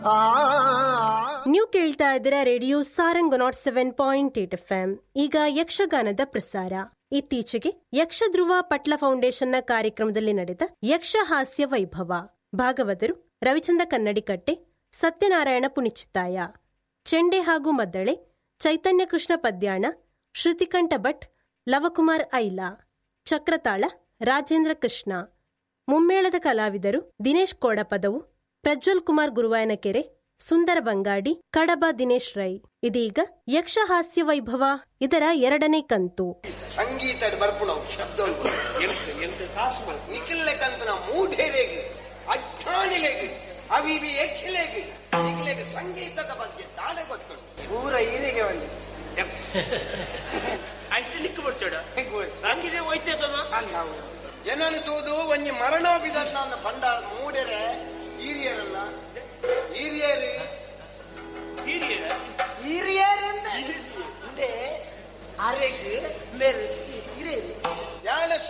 ನೀವು ಕೇಳ್ತಾ ಇದ್ದೀರಾ radio Sarang nought seven point eight F M ಈಗ ಯಕ್ಷಗಾನದ ಪ್ರಸಾರ ಇತ್ತೀಚೆಗೆ ಯಕ್ಷಧ್ರುವ ಪಟ್ಲ ಫೌಂಡೇಶನ್ನ ಕಾರ್ಯಕ್ರಮದಲ್ಲಿ ನಡೆದ ಯಕ್ಷಹಾಸ್ಯ ವೈಭವ ಭಾಗವತರು ರವಿಚಂದ್ರ ಕನ್ನಡಿಕಟ್ಟೆ ಸತ್ಯನಾರಾಯಣ ಪುಣಿಚಿತ್ತಾಯ ಚೆಂಡೆ ಹಾಗೂ ಮದ್ದಳೆ ಚೈತನ್ಯ ಕೃಷ್ಣ ಪದ್ಯಾಣ ಶ್ರುತಿಕಂಠ ಭಟ್ ಲವಕುಮಾರ್ ಐಲಾ ಚಕ್ರತಾಳ ರಾಜೇಂದ್ರ ಕೃಷ್ಣ ಮುಮ್ಮೇಳದ ಕಲಾವಿದರು ದಿನೇಶ್ ಕೋಡಪದವು ಪ್ರಜ್ವಲ್ ಕುಮಾರ್ ಗುರುವಾಯನಕೆರೆ ಸುಂದರ ಬಂಗಾಡಿ ಕಡಬ ದಿನೇಶ್ ರೈ ಇದೀಗ ಯಕ್ಷಹಾಸ್ಯ ವೈಭವ ಇದರ ಎರಡನೇ ಕಂತು ಸಂಗೀತ ಬರ್ಪುಣ ಶಬ್ದ ಎಂತ ಎಂತ ಕಾಸು ಮಲ್ಪು ನಿಖಿಲ್ಲೆಕಂತನ ಮೂಢೇರೆಗೆ ಅಜ್ಞಾನಿಲೆಗೆ ಅವಿವಿ ಎಕ್ಕಿಲೆಗೆ ನಿಖಿಲೆಗೆ ಸಂಗೀತದ ಬಗ್ಗೆ ದಾಡೆ ಗೊತ್ತುಂಟು ಪೂರ ಹೀರಿಗೆ ಬಂದು ಅಷ್ಟು ನಿಕ್ಕು ಬರ್ತಾಡ ಹಂಗಿದೆ ಹೋಯ್ತದಲ್ಲ ಏನನ್ನು ತೋದು ಒಂಜಿ ಮರಣೋಬಿದನ್ನ ಪಂಡ ಮೂಡೆರೆ ಹಿರಿಯರಲ್ಲ ಹಿರಿಯರು ಹಿರಿಯರ ಹಿರಿಯರಿಂದ ಹಿಂದೆ ಅರೆಗೆ ಮೇರೆ ಹಿರಿಯರು ಯಾಳೆ